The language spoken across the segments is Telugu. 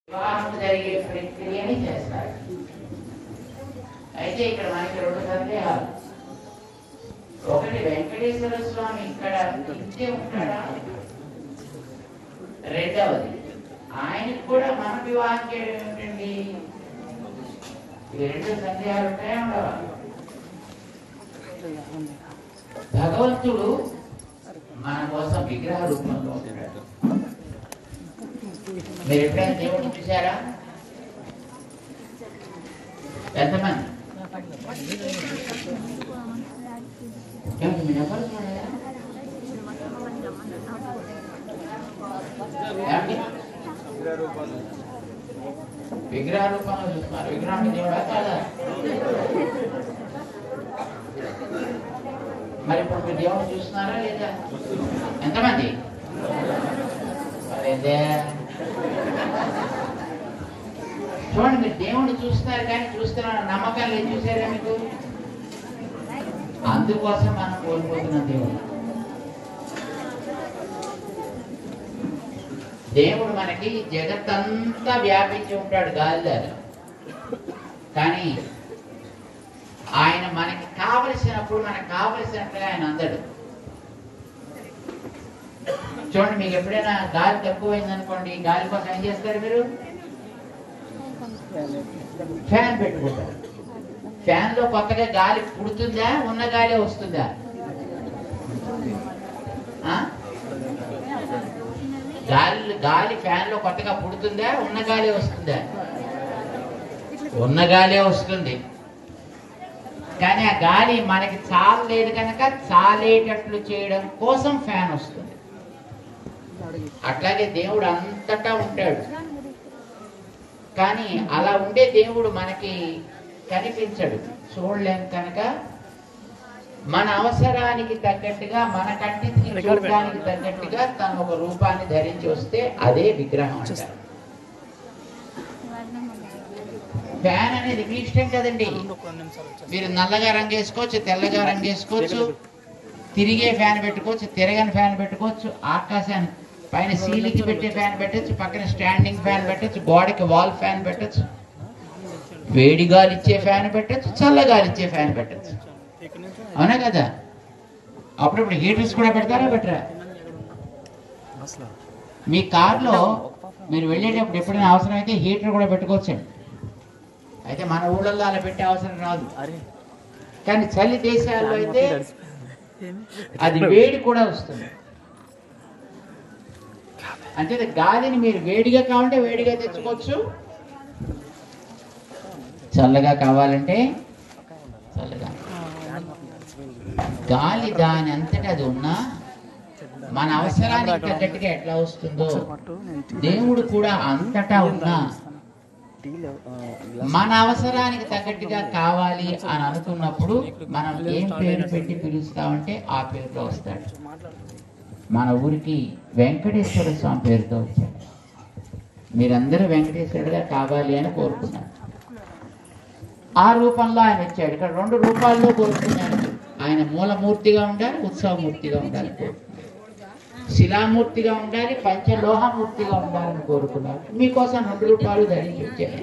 వివాహం జరిగే ప్రక్రియని చేస్తారు అయితే ఇక్కడ మనకి రెండు సందేహాలు ఒకటి వెంకటేశ్వర స్వామి ఇక్కడ ఇంతే ఉంటాడా రెండవది ఆయనకు కూడా మన వివాహం చేయడం ఏమిటండి ఈ రెండు సందేహాలు ఉంటాయా ఉండవా భగవంతుడు మన కోసం విగ్రహ రూపంలో ఉంటాడు మీరు ఎప్పుడైనా దేవుడిని చూసారా ఎంతమంది ఏమిటి మీరు ఎవరు చూడలేదా? ఏమిటి? విగ్రహ రూపంలో చూస్తున్నారు విగ్రహానికి దేవుడా కాదా మరి ఇప్పుడు మీరు దేవుడిని చూస్తున్నారా లేదా ఎంతమంది మరేందే చూడండి మీరు దేవుణ్ణి చూస్తున్నారు కానీ చూస్తున్నారు నమ్మకం లేదు చూసారా మీకు అందుకోసం మనం కోల్పోతున్నాం దేవుడు దేవుడు మనకి జగత్తంతా వ్యాపించి ఉంటాడు గాలిదారు కానీ ఆయన మనకి కావలసినప్పుడు మనకు కావలసినట్టుగా ఆయన అందడు చూడండి మీకు ఎప్పుడైనా గాలి తక్కువైంది అనుకోండి గాలి కోసం ఏం చేస్తారు మీరు ఫ్యాన్ పెట్టుకుంటారు ఫ్యాన్ లో కొత్తగా గాలి పుడుతుందా ఉన్న గాలి వస్తుందా ఆ? గాలి గాలి ఫ్యాన్ లో కొత్తగా పుడుతుందా ఉన్న గాలి వస్తుందా ఉన్న గాలే వస్తుంది కానీ ఆ గాలి మనకి చాలలేదు కనుక చాలేటట్లు చేయడం కోసం ఫ్యాన్ వస్తుంది అట్లాగే దేవుడు అంతటా ఉంటాడు కానీ అలా ఉండే దేవుడు మనకి కనిపించడు చూడలేం కనుక మన అవసరానికి తగ్గట్టుగా మన కంటికి చూడడానికి తగ్గట్టుగా తను ఒక రూపాన్ని ధరించి వస్తే అదే విగ్రహం అంటారు ఫ్యాన్ అనేది మీ ఇష్టం కదండి మీరు నల్లగా రంగు వేసుకోవచ్చు తెల్లగా రంగు వేసుకోవచ్చు తిరిగే ఫ్యాన్ పెట్టుకోవచ్చు తిరగని ఫ్యాన్ పెట్టుకోవచ్చు ఆకాశాన్ని పైన సీలింగ్ పెట్టే ఫ్యాన్ పెట్టచ్చు పక్కన స్టాండింగ్ ఫ్యాన్ పెట్టచ్చు గోడకి వాల్ ఫ్యాన్ పెట్టచ్చు వేడి గాలి ఇచ్చే ఫ్యాన్ పెట్టచ్చు చల్ల గాలి ఇచ్చే ఫ్యాన్ పెట్టచ్చు అవునా కదా అప్పుడప్పుడు హీటర్స్ కూడా పెడతారా పెట్టరా మీ కార్లో మీరు వెళ్ళేటప్పుడు ఎప్పుడైనా అవసరం అయితే హీటర్ కూడా పెట్టుకోవచ్చండి అయితే మన ఊళ్ళల్లో అలా పెట్టే అవసరం రాదు కానీ చలి దేశాల్లో అయితే అది వేడి కూడా వస్తుంది అంటే గాలిని మీరు వేడిగా కావాలంటే వేడిగా తెచ్చుకోవచ్చు చల్లగా కావాలంటే చల్లగా గాలి దాని అంతటా అది ఉన్నా మన అవసరానికి తగ్గట్టుగా ఎట్లా వస్తుందో దేవుడు కూడా అంతటా ఉన్నా మన అవసరానికి తగ్గట్టుగా కావాలి అని అనుకున్నప్పుడు మనం ఏం పేరు పెట్టి పిలుస్తామంటే ఆ పేరుతో వస్తాడు మన ఊరికి వెంకటేశ్వర స్వామి పేరుతో వచ్చాడు మీరందరూ వెంకటేశ్వరుడుగా కావాలి అని కోరుకున్నారు ఆ రూపంలో ఆయన వచ్చాడు ఇక్కడ రెండు రూపాల్లో కోరుకున్నాడు ఆయన మూలమూర్తిగా ఉండాలి ఉత్సవమూర్తిగా ఉండాలి కోరుకున్నాడు శిలామూర్తిగా ఉండాలి పంచలోహమూర్తిగా ఉండాలని కోరుకున్నారు మీకోసం రెండు రూపాయలు ధరించి వచ్చాను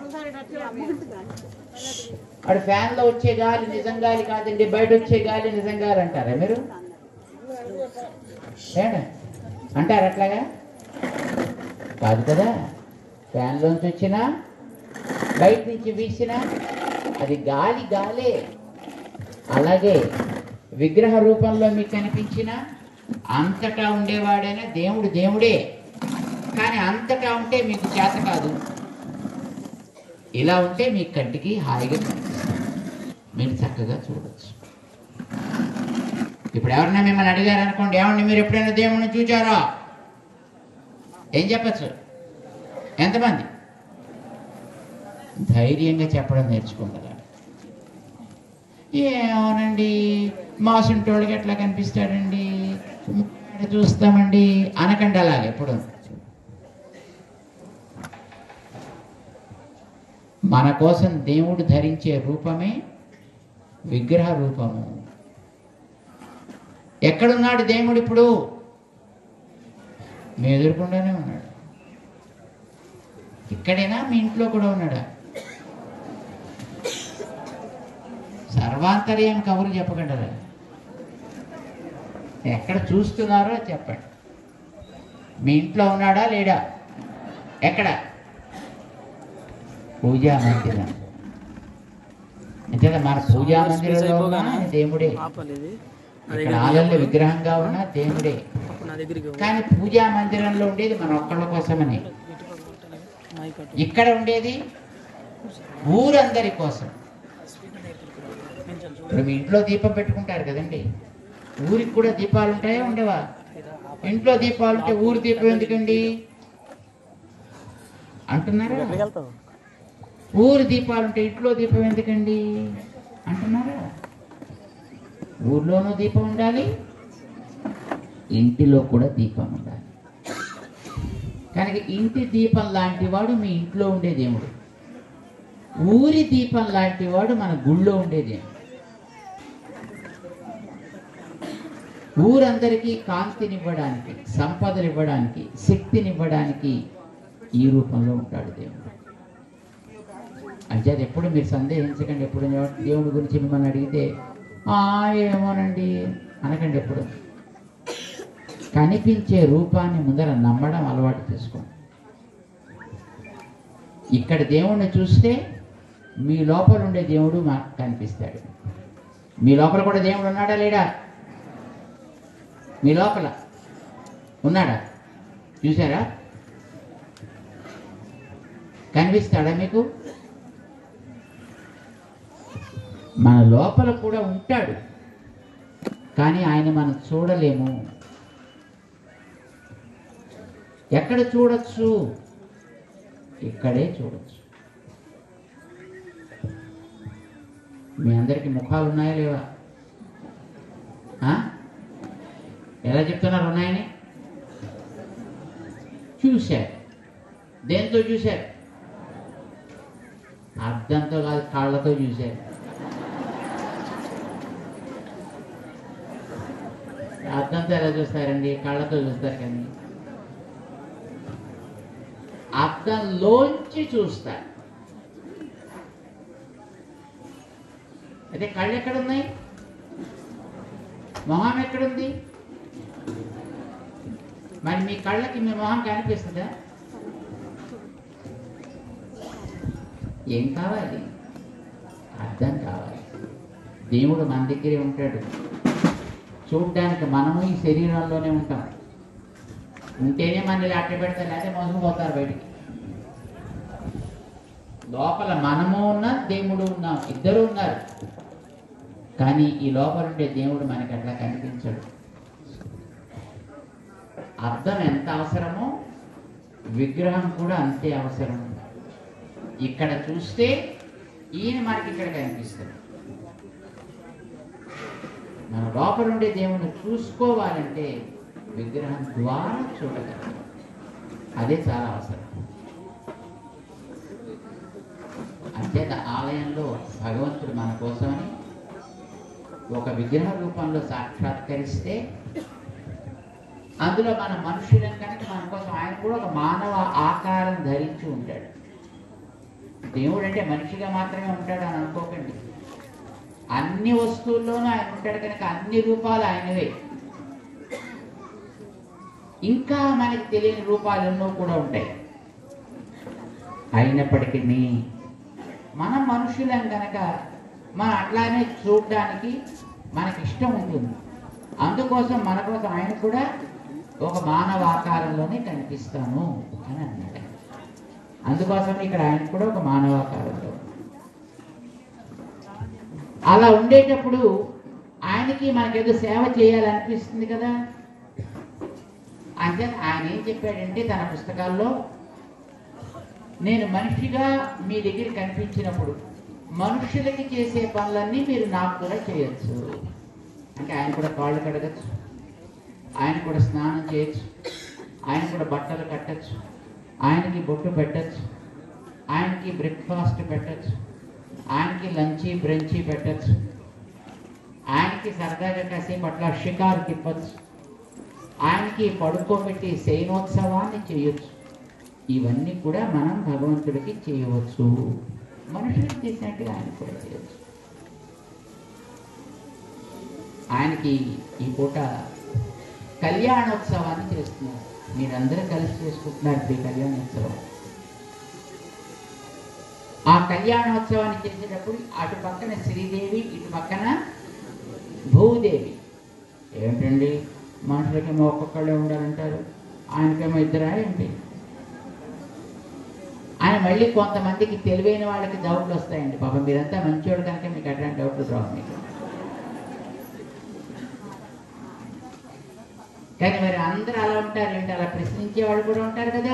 అక్కడ ఫ్యాన్ లో వచ్చే గాలి నిజం గాలి కాదండి బయట వచ్చే గాలి నిజం గాలి అంటారా మీరు ఏడా? అంటారు అట్లాగా కాదు కదా ఫ్యాన్ లోంచి వచ్చినా బయట నుంచి వీసినా అది గాలి గాలే అలాగే విగ్రహ రూపంలో మీకు కనిపించిన అంతటా ఉండేవాడైనా దేవుడు దేవుడే కానీ అంతటా ఉంటే మీకు చేత కాదు ఇలా ఉంటే మీ కంటికి హాయిగా కనిపిస్తుంది మీరు చక్కగా చూడొచ్చు ఇప్పుడు ఎవరైనా మిమ్మల్ని అడిగారు అనుకోండి ఏమండి మీరు ఎప్పుడైనా దేవుణ్ణి చూచారా ఏం చెప్పచ్చు ఎంతమంది ధైర్యంగా చెప్పడం నేర్చుకుంటారా ఏమోనండి మాసుంటోళ్ళకి ఎట్లా కనిపిస్తాడండి ఎక్కడ చూస్తామండి అనకండి అలాగే ఎప్పుడు మన కోసం దేవుడు ధరించే రూపమే విగ్రహ రూపము ఎక్కడున్నాడు దేవుడు ఇప్పుడు మీ ఎదురుకుండానే ఉన్నాడు ఇక్కడేనా మీ ఇంట్లో కూడా ఉన్నాడా సర్వాంతర్యం కబుర్లు చెప్పకండి అలా ఎక్కడ చూస్తున్నారో చెప్పండి మీ ఇంట్లో ఉన్నాడా లేడా ఎక్కడ పూజా మందిరం అంతేదా మన పూజా మందిరంలో ఉన్న ఆయన దేవుడే ఆపలేదు ఇక్కడ ఆలల్లో విగ్రహంగా ఉన్న దేవుడే అప్పుడు నా దగ్గరికి కానీ పూజా మందిరంలో ఉండేది మన ఒక్కళ్ళ కోసమని మైక్ అటు ఇక్కడ ఉండేది ఊరందరి కోసం ఇప్పుడు మీ ఇంట్లో దీపం పెట్టుకుంటారు కదండి ఊరికి కూడా దీపాలు ఉంటాయా ఉండవా ఇంట్లో దీపాలు ఉంటే ఊరి దీపం ఎందుకండి అంటున్నారా ఎక్కడికి వెళ్తావు ఊరి దీపాలు ఉంటే ఇంట్లో దీపం ఎందుకండి అంటున్నారా ఊర్లోనూ దీపం ఉండాలి ఇంటిలో కూడా దీపం ఉండాలి కనుక ఇంటి దీపం లాంటి వాడు మీ ఇంట్లో ఉండే దేవుడు ఊరి దీపం లాంటి వాడు మన గుళ్ళో ఉండే దేవుడు ఊరందరికీ కాంతినివ్వడానికి సంపదలు ఇవ్వడానికి శక్తినివ్వడానికి ఈ రూపంలో ఉంటాడు దేవుడు అంటే అది ఎప్పుడు మీరు సందేహించకండి ఎప్పుడు దేవుడి గురించి మిమ్మల్ని అడిగితే "ఆ, ఏమోనండి అనకండి ఎప్పుడు కనిపించే రూపాన్ని ముందర నమ్మడం అలవాటు చేసుకోండి ఇక్కడ దేవుణ్ణి చూస్తే మీ లోపల ఉండే దేవుడు మాకు కనిపిస్తాడు మీ లోపల కూడా దేవుడు ఉన్నాడా లేడా మీ లోపల ఉన్నాడా చూసారా కనిపిస్తాడా మీకు మన లోపల కూడా ఉంటాడు కానీ ఆయన మనం చూడలేము ఎక్కడ చూడొచ్చు ఇక్కడే చూడొచ్చు మీ అందరికి ముఖాలు ఉన్నాయా లేవా ఆ? ఎలా చెప్తున్నారు ఉన్నాయని చూశారు దేంతో చూశారు అర్థంతో కాదు కాళ్ళతో చూశారు అర్థంతో ఎలా చూస్తారండి కళ్ళతో చూస్తారు కానీ అర్థంలోంచి చూస్తారు అయితే కళ్ళు ఎక్కడున్నాయి మొహం ఎక్కడుంది మరి మీ కళ్ళకి మీ మొహం కనిపిస్తుందా ఏం కావాలి అర్థం కావాలి దేవుడు మన దగ్గరే ఉంటాడు చూడ్డానికి మనము ఈ శరీరంలోనే ఉంటాం ఉంటేనే మనల్ని అట్ట పెడతారు లేకపోతే మోసపోతారు బయటికి లోపల మనము ఉన్నా దేవుడు ఉన్నాం ఇద్దరు ఉన్నారు కానీ ఈ లోపల ఉండే దేవుడు మనకి అట్లా కనిపించడు అర్థం ఎంత అవసరమో విగ్రహం కూడా అంతే అవసరం ఇక్కడ చూస్తే ఈయన మనకి ఇక్కడ కనిపిస్తాడు మన లోపల ఉండే దేవుణ్ణి చూసుకోవాలంటే విగ్రహం ద్వారా చూడగలం అదే చాలా అవసరం అంతేత ఆలయంలో భగవంతుడు మన కోసమని ఒక విగ్రహ రూపంలో సాక్షాత్కరిస్తే అందులో మన మనుషులం కనుక మన కోసం ఆయన కూడా ఒక మానవ ఆకారం ధరించి ఉంటాడు దేవుడు అంటే మనిషిగా మాత్రమే ఉంటాడు అని అనుకోకండి అన్ని వస్తువుల్లోనూ ఆయన ఉంటాడు కనుక అన్ని రూపాలు ఆయనవే ఇంకా మనకి తెలియని రూపాలు ఎన్నో కూడా ఉంటాయి అయినప్పటికీ మనం మనుషులం కనుక మనం అట్లానే చూడడానికి మనకి ఇష్టం ఉంటుంది అందుకోసం మన కోసం ఆయన కూడా ఒక మానవ ఆకారంలోనే కనిపిస్తాను అని అన్నాడు అందుకోసం ఇక్కడ ఆయన కూడా ఒక మానవ ఆకారంలో అలా ఉండేటప్పుడు ఆయనకి మనకేదో సేవ చేయాలనిపిస్తుంది కదా అంటే ఆయన ఏం చెప్పాడంటే తన పుస్తకాల్లో నేను మనిషిగా మీ దగ్గర కనిపించినప్పుడు మనుషులకి చేసే పనులన్నీ మీరు నాకు కూడా చేయొచ్చు అంటే ఆయన కూడా కాళ్ళు కడగచ్చు ఆయన కూడా స్నానం చేయొచ్చు ఆయన కూడా బట్టలు కట్టచ్చు ఆయనకి బొట్టు పెట్టచ్చు ఆయనకి బ్రేక్ఫాస్ట్ పెట్టచ్చు ఆయనకి లంచి బ్రంచి పెట్టచ్చు ఆయనకి సరదాగా కాసేపు అట్లా షికారు తిప్పచ్చు ఆయనకి పడుకోబెట్టి శయనోత్సవాన్ని చేయొచ్చు ఇవన్నీ కూడా మనం భగవంతుని భగవంతుడికి చేయవచ్చు మనుషులకు చేసినట్టుగా ఆయన కూడా చేయవచ్చు ఆయనకి ఈ పూట కళ్యాణోత్సవాన్ని చేస్తున్నారు మీరందరూ కలిసి చేసుకుంటున్నారు ఈ కళ్యాణోత్సవం ఆ కళ్యాణోత్సవాన్ని చేసేటప్పుడు అటు పక్కన శ్రీదేవి ఇటు పక్కన భూదేవి ఏమిటండి మనుషులకేమో ఒక్కొక్కళ్ళే ఉండాలంటారు ఆయనకేమో ఇద్దరా ఏంటి ఆయన మళ్ళీ కొంతమందికి తెలివైన వాళ్ళకి డౌట్లు వస్తాయండి పాపం మీరంతా మంచివాడు కనుక మీకు అట్లాంటి డౌట్లు రావు మీకు కానీ మరి అందరూ అలా ఉంటారు ఏంటి అలా ప్రశ్నించే వాళ్ళు కూడా ఉంటారు కదా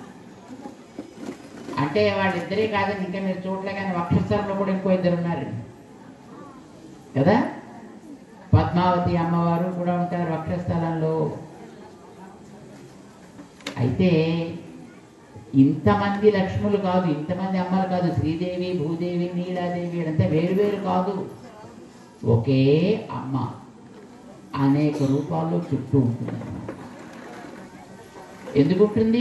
అంటే వాళ్ళిద్దరే కాదని ఇంకా మీరు చూడలే కానీ వక్షస్థలంలో కూడా ఇంకో ఇద్దరు ఉన్నారు కదా పద్మావతి అమ్మవారు కూడా ఉంటారు వక్షస్థలంలో అయితే ఇంతమంది లక్ష్ములు కాదు ఇంతమంది అమ్మలు కాదు శ్రీదేవి భూదేవి నీలాదేవి అంతా వేరు వేరు కాదు ఒకే అమ్మ అనేక రూపాల్లో చుట్టూ ఉంటుంది ఎందుకు ఉంటుంది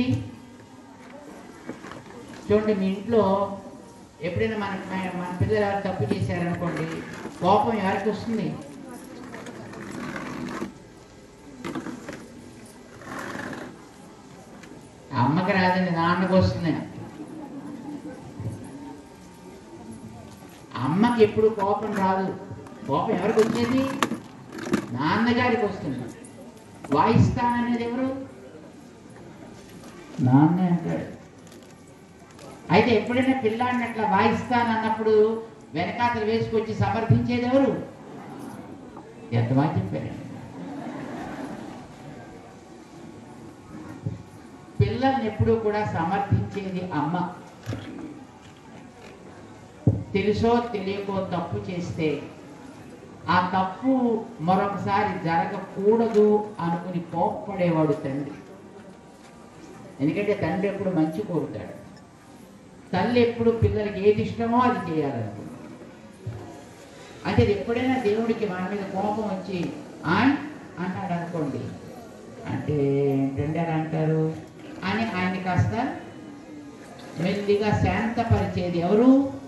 చూడండి మీ ఇంట్లో ఎప్పుడైనా మన మన పిల్లలు ఎవరు తప్పు చేశారనుకోండి కోపం ఎవరికి వస్తుంది అమ్మకి రాదండి నాన్నకు వస్తుంది అమ్మకి ఎప్పుడు కోపం రాదు కోపం ఎవరికి వచ్చేది నాన్నగారికి వస్తుంది వాయిస్తాననేది ఎవరు నాన్నే అంటాడు అయితే ఎప్పుడైనా పిల్లాడిని అట్లా వాయిస్తానన్నప్పుడు వెనకాతలు వేసుకొచ్చి సమర్థించేది ఎవరు ఎంత బాగా చెప్పారండి పిల్లల్ని ఎప్పుడూ కూడా సమర్థించేది అమ్మ తెలుసో తెలియకో తప్పు చేస్తే ఆ తప్పు మరొకసారి జరగకూడదు అనుకుని కోప్పడేవాడు తండ్రి ఎందుకంటే తండ్రి ఎప్పుడు మంచి కోరుతాడు తల్లి ఎప్పుడు పిల్లలకి ఏది ఇష్టమో అది చేయాలనుకుంటుంది అంటే ఇది ఎప్పుడైనా దేవుడికి మన మీద కోపం వచ్చి ఆయ్ అన్నాడు అనుకోండి అంటే ఏంటంటే అలా అంటారు అని ఆయన్ని కాస్త మెల్లిగా శాంతపరిచేది ఎవరు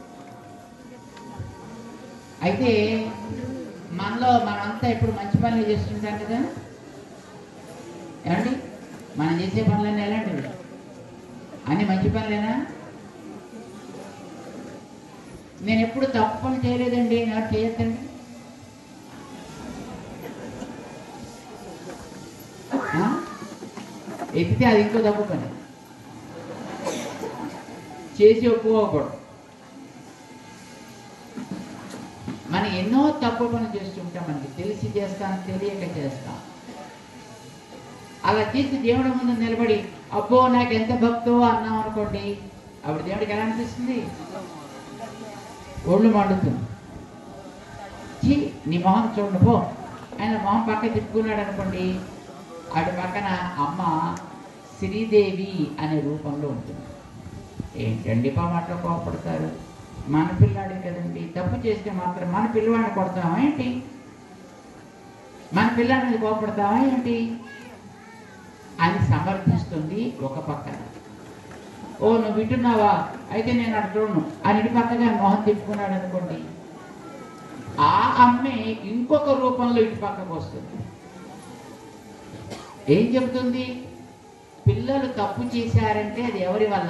అయితే మనలో మనంతా ఇప్పుడు మంచి పనులు చేస్తుంటాం కదా ఏమండి మనం చేసే పనులన్నీ ఎలాంటివి అన్ని మంచి పనులేనా నేను ఎప్పుడు తప్పు పని చేయలేదండి నాకు చేయొద్దండి ఆ? ఎత్తితే అది ఇంకో తప్పు పని చేసి ఒప్పుకోకూడదు మనం ఎన్నో తప్పు పనులు చేస్తుంటాం మనకి తెలిసి చేస్తాం తెలియక చేస్తాం అలా చేసి దేవుడి ముందు నిలబడి అబ్బో నాకు ఎంత భక్తో అన్నాం అనుకోండి అప్పుడు దేవుడికి ఎలా అనిపిస్తుంది ఒళ్ళు మండుతుంది చీ నీ మొహం చూడండి పో ఆయన మొహం పక్క తిప్పుకున్నాడు అనుకోండి అటు పక్కన అమ్మ శ్రీదేవి అనే రూపంలో ఉంటుంది ఏంటండి పా మాటలో కోపడతారు మన పిల్లాడే కదండి తప్పు చేస్తే మాత్రం మన పిల్లవాడిని కొడతామా ఏంటి మన పిల్లాడి మీద కోపడతామా ఏంటి అని సమర్థిస్తుంది ఒక పక్కన ఓ నువ్వు వింటున్నావా అయితే నేను అటు చూడను అని ఇటు పక్కగా మొహం తిప్పుకున్నాడు అనుకోండి ఆ అమ్మే ఇంకొక రూపంలో ఇటు పక్కకు వస్తుంది ఏం చెబుతుంది పిల్లలు తప్పు చేశారంటే అది ఎవరి వల్ల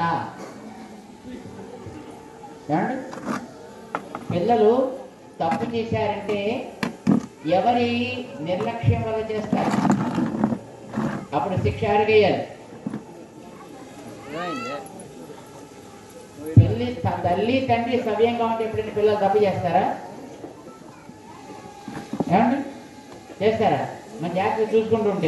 ఏమండి పిల్లలు తప్పు చేశారంటే ఎవరి నిర్లక్ష్యం వల్ల చేస్తారు అప్పుడు శిక్ష అడిగేయాలి తల్లి త- తల్లి తండ్రి సవ్యంగా ఉంటే ఎప్పుడైనా పిల్లలు తప్పు చేస్తారా ఏమండి చేస్తారా మన జాగ్రత్త చూసుకుంటూ ఉంటే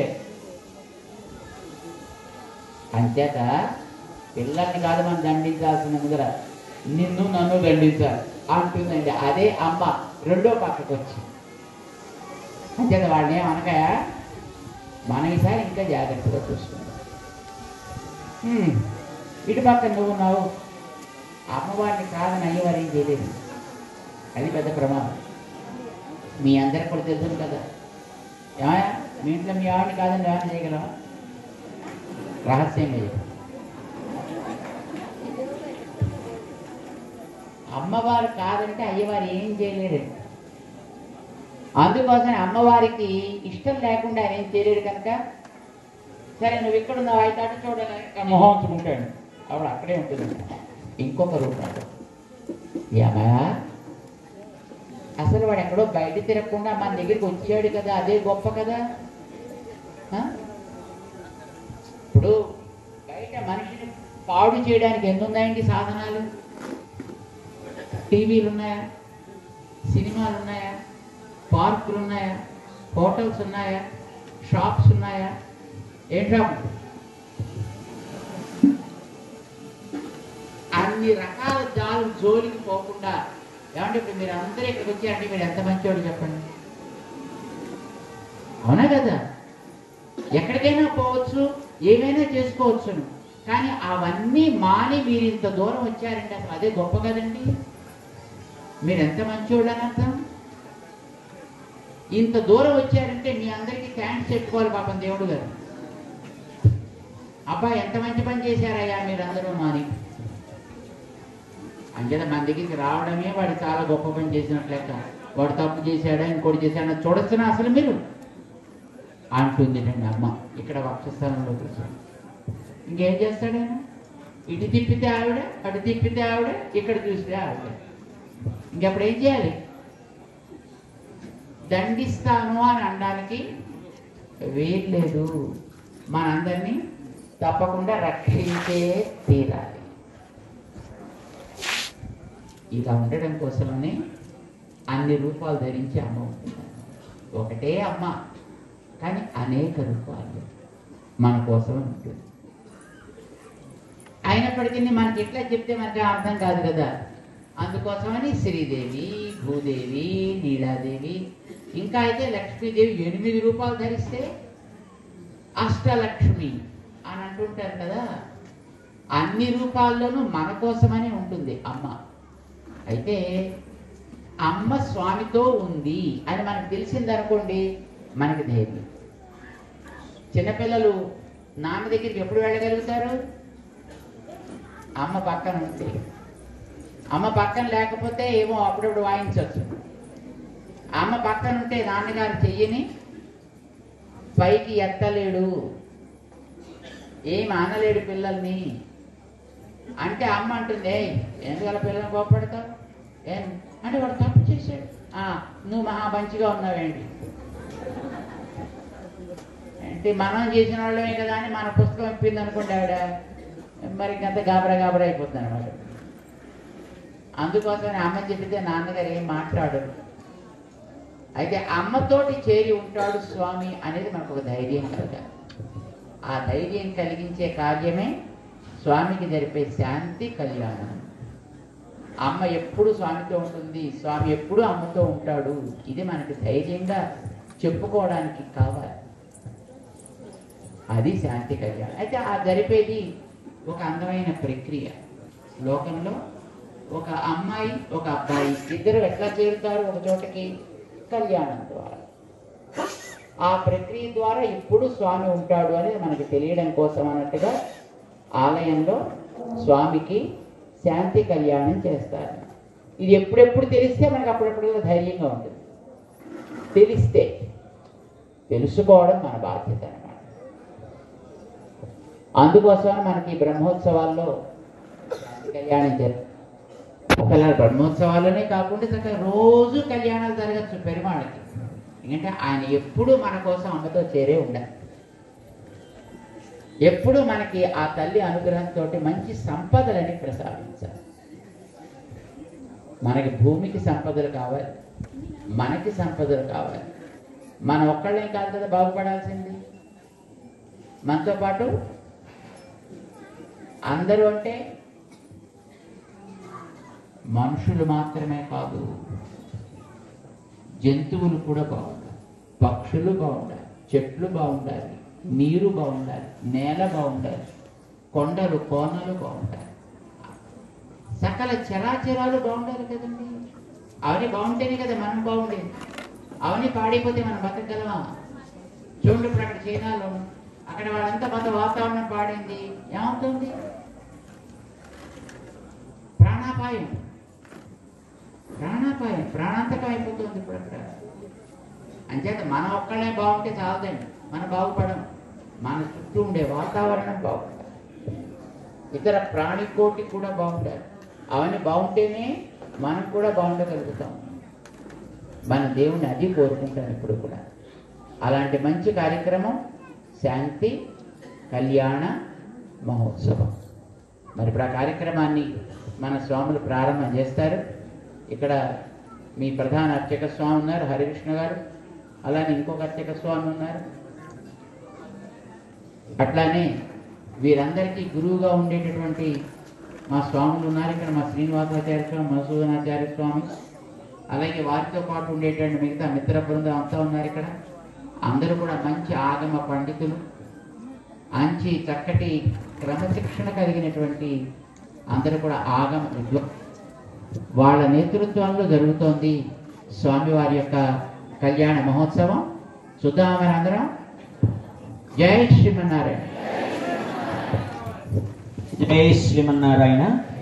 అంచేత పిల్లల్ని కాదు మనం దండించాల్సిన ముందర నిన్ను నన్ను దండించాలి అంటుందండి అదే అమ్మ రెండో పక్కకు వచ్చి అంచేత వాళ్ళని ఏమనక మన ఈసారి ఇంకా జాగ్రత్తగా చూసుకుందాం హ్మ్, ఇటు పక్క నువ్వు ఉన్నావు అమ్మవారిని కాదని అయ్యవారు ఏం చేయలేదు అది పెద్ద ప్రమాదం మీ అందరికి కూడా తెలుసు కదా ఏమయ్యా మీ ఇంట్లో మీ ఆవిడని కాదని ఏమైనా చేయగలవా రహస్యంగా చెప్పు అమ్మవారు కాదంటే అయ్యవారు ఏం చేయలేడండి అందుకోసం అమ్మవారికి ఇష్టం లేకుండా ఆయన ఏం చేయలేడు కనుక సరే నువ్వు ఇక్కడ ఉన్నావు అయితే అటు చూడాలి మొహం ఉంచుకుంటాడు అప్పుడు అక్కడే ఉంటుంది ఇంకొక రూపాయలు ఏమా అసలు వాడు ఎక్కడో బయట తిరగకుండా మన దగ్గరికి వచ్చాడు కదా అదే గొప్ప కదా ఆ? ఇప్పుడు బయట మనిషిని పాడు చేయడానికి ఎన్ని ఉన్నాయండి సాధనాలు టీవీలు ఉన్నాయా సినిమాలు ఉన్నాయా పార్కులు ఉన్నాయా హోటల్స్ ఉన్నాయా షాప్స్ ఉన్నాయా ఏం షాప్ అన్ని రకాల జాలు జోలికి పోకుండా ఏమంటే ఇప్పుడు మీరు అందరూ ఇక్కడికి వచ్చారంటే మీరు ఎంత మంచివాడు చెప్పండి అవునా కదా ఎక్కడికైనా పోవచ్చు ఏమైనా చేసుకోవచ్చు కానీ అవన్నీ మాని మీరు ఇంత దూరం వచ్చారంటే అసలు అదే గొప్ప కదండి మీరు ఎంత మంచివాళ్ళు అని అర్థం ఇంత దూరం వచ్చారంటే మీ అందరికీ థ్యాంక్స్ చెప్పుకోవాలి పాపం దేవుడు గారు అబ్బా ఎంత మంచి పని చేశారయ్యా మీరందరూ మాని అంచేత మన దగ్గరికి రావడమే వాడు చాలా గొప్ప పని చేసినట్లు లెక్క వాడు తప్పు చేశాడా ఇంకోటి చేశాడా చూడొచ్చునా అసలు మీరు అంటుంది అమ్మ ఇక్కడ వక్షస్థానంలో కూర్చొని ఇంకేం చేస్తాడు ఆయన ఇటు తిప్పితే ఆవిడ అటు తిప్పితే ఆవిడ ఇక్కడ చూస్తే ఆవిడ ఇంకప్పుడు ఏం చేయాలి దండిస్తాను అని అనడానికి వీల్లేదు మనందరినీ తప్పకుండా రక్షించే తీరాలి ఇలా ఉండడం కోసమని అన్ని రూపాలు ధరించి అమ్మ ఉంటుంది ఒకటే అమ్మ కానీ అనేక రూపాలు మన కోసం ఉంటుంది అయినప్పటికీ మనకి ఎట్లా చెప్తే మనకి అర్థం కాదు కదా అందుకోసమని శ్రీదేవి భూదేవి నీలాదేవి ఇంకా అయితే లక్ష్మీదేవి ఎనిమిది రూపాయలు ధరిస్తే అష్టలక్ష్మి అని అంటుంటారు కదా అన్ని రూపాల్లోనూ మన కోసమనే ఉంటుంది అమ్మ అయితే అమ్మ స్వామితో ఉంది అని మనకు తెలిసింది అనుకోండి మనకి ధైర్యం చిన్నపిల్లలు నాన్న దగ్గరికి ఎప్పుడు వెళ్ళగలుగుతారు అమ్మ పక్కన ఉంటే అమ్మ పక్కన లేకపోతే ఏమో అప్పుడప్పుడు వాయించవచ్చు అమ్మ పక్కన ఉంటే నాన్నగారు చెయ్యని పైకి ఎత్తలేడు ఏం అనలేడు పిల్లల్ని అంటే అమ్మ అంటుంది "ఏయ్, ఎందుకలా పిల్లల్ని కోపడతావు ఏం అంటే వాడు తప్పు చేశాడు "ఆ, నువ్వు మహా మంచిగా ఉన్నావేంటి అంటే మనం చేసిన వాళ్ళమే కదా అని మన పుస్తకం ఇప్పింది అనుకోండి ఆవిడ మరి ఇంకంత గాబరా గాబరా అయిపోతుంది అనమాట అందుకోసమని అమ్మ చెబితే నాన్నగారు ఏం మాట్లాడరు అయితే అమ్మతోటి చేరి ఉంటాడు స్వామి అనేది మనకు ఒక ధైర్యం కలగాలి ఆ ధైర్యం కలిగించే కార్యమే స్వామికి జరిపే శాంతి కళ్యాణం అమ్మ ఎప్పుడు స్వామితో ఉంటుంది స్వామి ఎప్పుడు అమ్మతో ఉంటాడు ఇది మనకి ధైర్యంగా చెప్పుకోవడానికి కావాలి అది శాంతి కళ్యాణం అయితే ఆ జరిపేది ఒక అందమైన ప్రక్రియ లోకంలో ఒక అమ్మాయి ఒక అబ్బాయి ఇద్దరు ఎట్లా చేరుతారు ఒక చోటకి కళ్యాణం ద్వారా ఆ ప్రక్రియ ద్వారా ఎప్పుడు స్వామి ఉంటాడు అనేది మనకి తెలియడం కోసం అన్నట్టుగా ఆలయంలో స్వామికి శాంతి కళ్యాణం చేస్తారు ఇది ఎప్పుడెప్పుడు తెలిస్తే మనకు అప్పుడప్పుడు ధైర్యంగా ఉంటుంది తెలిస్తే తెలుసుకోవడం మన బాధ్యత అన్నమాట అందుకోసం మనకి ఈ బ్రహ్మోత్సవాల్లో శాంతి కళ్యాణం జరుగుతుంది అసలు ఆ బ్రహ్మోత్సవాలనే కాకుండా చక్కగా రోజు కళ్యాణాలు జరగచ్చు పెరుమాళ్ళకి ఎందుకంటే ఆయన ఎప్పుడు మన కోసం అమ్మతో చేరే ఉండాలి ఎప్పుడు మనకి ఆ తల్లి అనుగ్రహంతో మంచి సంపదలని ప్రసాదించాలి మనకి భూమికి సంపదలు కావాలి మనకి సంపదలు కావాలి మన ఒక్కళ్ళేం కాదు కదా బాగుపడాల్సింది మనతో పాటు అందరూ అంటే మనుషులు మాత్రమే కాదు జంతువులు కూడా బాగుండాలి పక్షులు బాగుండాలి చెట్లు బాగుండాలి నీరు బాగుండాలి నేల బాగుండాలి కొండలు కోనలు బాగుండాలి సకల చరాచరాలు బాగుండాలి కదండి అవన్నీ బాగుంటేనే కదా మనం బాగుండేది అవన్నీ పాడైపోతే మనం బతకగలమా చూడండి ఇప్పుడు అక్కడ చైనాలో అక్కడ వాళ్ళంతా కొంత వాతావరణం పాడింది ఏమవుతుంది ప్రాణాపాయం ప్రాణాపాయం ప్రాణాంతకం అయిపోతుంది ఇప్పుడు అక్కడ అంచేత మన ఒక్కళ్ళే బాగుంటే చాలదండి మన బాగుపడం మన చుట్టూ ఉండే వాతావరణం బాగుండాలి ఇతర ప్రాణికోటి కూడా బాగుండాలి అవన్నీ బాగుంటేనే మనం కూడా బాగుండగలుగుతాం మన దేవుణ్ణి అది కోరుకుంటాం ఇప్పుడు కూడా అలాంటి మంచి కార్యక్రమం శాంతి కళ్యాణ మహోత్సవం మరి ఇప్పుడు ఆ కార్యక్రమాన్ని మన స్వాములు ప్రారంభం చేస్తారు ఇక్కడ మీ ప్రధాన అర్చక స్వామి ఉన్నారు హరికృష్ణ గారు అలానే ఇంకొక అర్చక స్వామి ఉన్నారు అట్లానే వీరందరికీ గురువుగా ఉండేటటువంటి మా స్వాములు ఉన్నారు ఇక్కడ మా శ్రీనివాసాచార్య స్వామి మధుసూదనాచార్య స్వామి అలాగే వారితో పాటు ఉండేటువంటి మిగతా మిత్ర బృందం అంతా ఉన్నారు ఇక్కడ అందరూ కూడా మంచి ఆగమ పండితులు మంచి చక్కటి క్రమశిక్షణ కలిగినటువంటి అందరూ కూడా ఆగమ విద్వ వాళ్ళ నేతృత్వంలో జరుగుతోంది స్వామివారి యొక్క కళ్యాణ మహోత్సవం చూద్దామని అందరం జై శ్రీమన్నారాయణ జై శ్రీమన్నారాయణ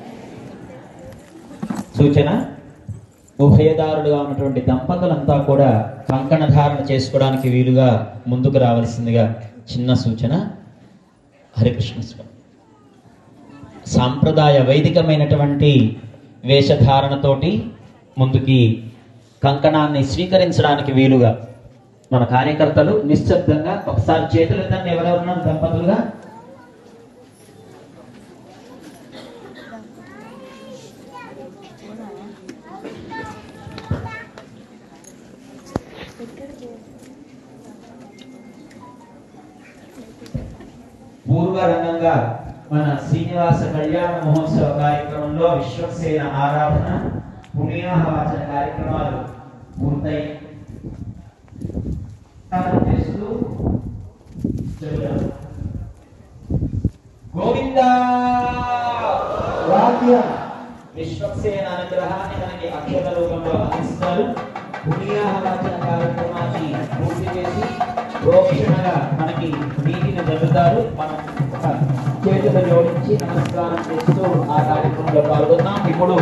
సూచన ఉభయదారుడుగా ఉన్నటువంటి దంపతులంతా కూడా కంకణ ధారణ చేసుకోవడానికి వీలుగా ముందుకు రావాల్సిందిగా చిన్న సూచన హరికృష్ణ స్వామి సాంప్రదాయ వైదికమైనటువంటి వేషధారణతోటి ముందుకి కంకణాన్ని స్వీకరించడానికి వీలుగా మన కార్యకర్తలు నిశ్శబ్దంగా ఒకసారి చేతులెత్తండి ఎవరెవరున్నారు దంపతులుగా పూర్వరంగంగా మన శ్రీనివాస కళ్యాణ మహోత్సవ కార్యక్రమంలో విశ్వక్సేన ఆరాధన పుణ్యాహవాచన కార్యక్రమాలు పూర్తయి చేస్తూ చెబుతారు. గోవిందా విశ్వక్సేన అనుగ్రహాన్ని మనకి అక్షర రూపంలో అందిస్తారు పుణ్యాహవాచన కార్యక్రమాన్ని పూర్తి చేసి ప్రోక్షణగా మనకి నీటిని జల్లుతారు మనం ఒక చేతులు జోడించి నమస్కారం చేస్తూ ఆ కార్యక్రమంలో పాల్గొన్నాం ఇప్పుడు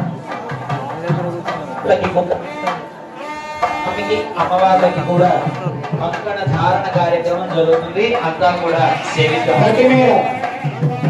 వీళ్ళకి ముఖ- స్వామికి అమ్మవార్లకి కూడా కంకణ ధారణ కార్యక్రమం జరుగుతుంది అంతా కూడా సేవిద్దాం